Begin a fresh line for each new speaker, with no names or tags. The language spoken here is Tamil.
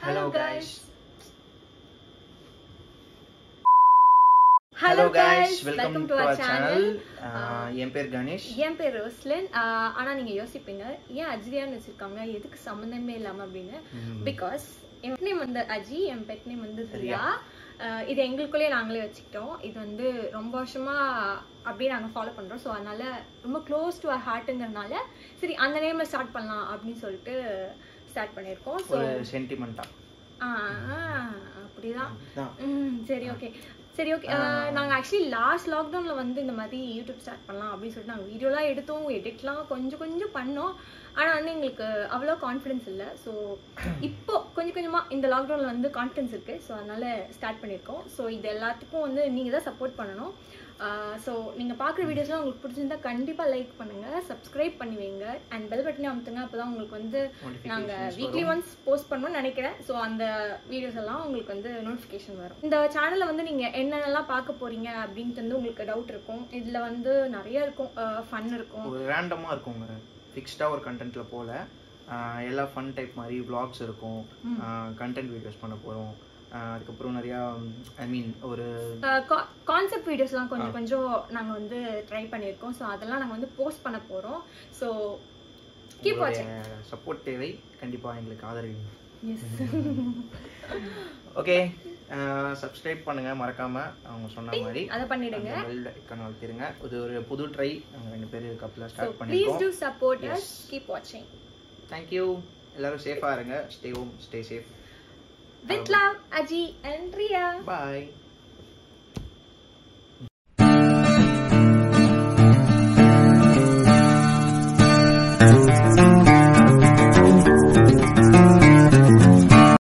Hello, guys.
Hello guys
welcome
welcome
to
to
our
our channel
channel என் பேர் கணேஷ்
என் பேர் ரோஸ்லின் ஆஹ் ஆனா நீங்க யோசிப்பீங்க ஏன் அஜிரியான்னு வச்சிருக்காங்க எதுக்கு சம்மந்தமே இல்லாம அப்படின்னு பிகாஸ் என் நேம் வந்து அஜி என் பெட் நேம் வந்து ரியா ஆஹ் இது எங்களுக்குள்ளேயே நாங்களே வச்சுக்கிட்டோம் இது வந்து ரொம்ப வருஷமா அப்படியே நாங்க ஃபாலோ பண்றோம் ஸோ அதனால ரொம்ப க்ளோஸ் டு அவர் ஹார்ட்டுங்கிறதுனால சரி அந்த நேம்ல ஸ்டார்ட் பண்ணலாம் அப்படின்னு சொல்லிட்டு ஸ்டார்ட் பண்ணியிருக்கோம் ஸோ
ஒரு சென்டிமெண்டா
அப்படிதான்
தான்
ம் சரி ஓகே சரி ஓகே நாங்க ஆக்சுவலி லாஸ்ட் லாக்டவுன்ல வந்து இந்த மாதிரி யூடியூப் ஸ்டார்ட் பண்ணலாம் அப்படின்னு சொல்லிட்டு நாங்கள் வீடியோலாம் எடுத்தோம் எடிட்லாம் கொஞ்சம் கொஞ்சம் பண்ணோம் ஆனா வந்து எங்களுக்கு அவ்வளோ கான்ஃபிடன்ஸ் இல்லை ஸோ இப்போ கொஞ்சம் கொஞ்சமா இந்த லாக்டவுன்ல வந்து கான்ஃபிடன்ஸ் இருக்கு ஸோ அதனால ஸ்டார்ட் பண்ணியிருக்கோம் ஸோ இது எல்லாத்துக்கும் வந்து நீங்க தான் சப்போர்ட் பண்ணணும் ஸோ நீங்க பார்க்குற வீடியோஸ்லாம் உங்களுக்கு பிடிச்சிருந்தா கண்டிப்பா லைக் பண்ணுங்க சப்ஸ்கிரைப் பண்ணி வைங்க அண்ட் பெல் பட்டனே அமுத்துங்க அப்பதான் உங்களுக்கு வந்து நாங்க வீக்லி ஒன்ஸ் போஸ்ட் பண்ணணும்னு நினைக்கிறேன் ஸோ அந்த வீடியோஸ் எல்லாம் உங்களுக்கு வந்து நோட்டிஃபிகேஷன் வரும் இந்த சேனல்ல வந்து நீங்க என்னென்னலாம் பார்க்க போறீங்க அப்படின்ட்டு வந்து உங்களுக்கு டவுட் இருக்கும் இதுல வந்து நிறைய இருக்கும் ஃபன் இருக்கும்
ஒரு ரேண்டமா இருக்குங்க ஃபிக்ஸ்டா ஒரு கண்டென்ட்ல போல ஆஹ் எல்லா ஃபன் டைப் மாதிரி vlogs இருக்கும் கண்டென்ட் வீடியோஸ் பண்ண போறோம் ஆஹ் அதுக்கப்புறம் நிறையா ஐ மீன் ஒரு
கான்செப்ட் வீடியோஸ்லாம் கொஞ்சம் கொஞ்சம் நாங்க வந்து ட்ரை பண்ணியிருக்கோம் ஸோ அதெல்லாம் நாங்க வந்து போஸ்ட் பண்ண போறோம் ஸோ கீப் வாட்சிங்
சப்போர்ட் தேவை கண்டிப்பா எங்களுக்கு ஆதரவு
எஸ்
ஓகே சப்ஸ்கிரைப் பண்ணுங்க மறக்காம அவங்க சொன்ன மாதிரி
அதை பண்ணிடுங்க
பெல் ஐக்கான் அழுத்திடுங்க இது ஒரு புது ட்ரை நாங்கள் ரெண்டு பேரும் கப்பில்
ஸோ
ஸ்டார்ட்
ப்ளீஸ்
பண்ணியிருக்கோம்
டூ சப்போர்ட் அஸ் கீப் வாட்சிங்
தேங்க்யூ எல்லாரும் சேஃபாக இருங்க stay home stay safe
with love Aji and Riya
bye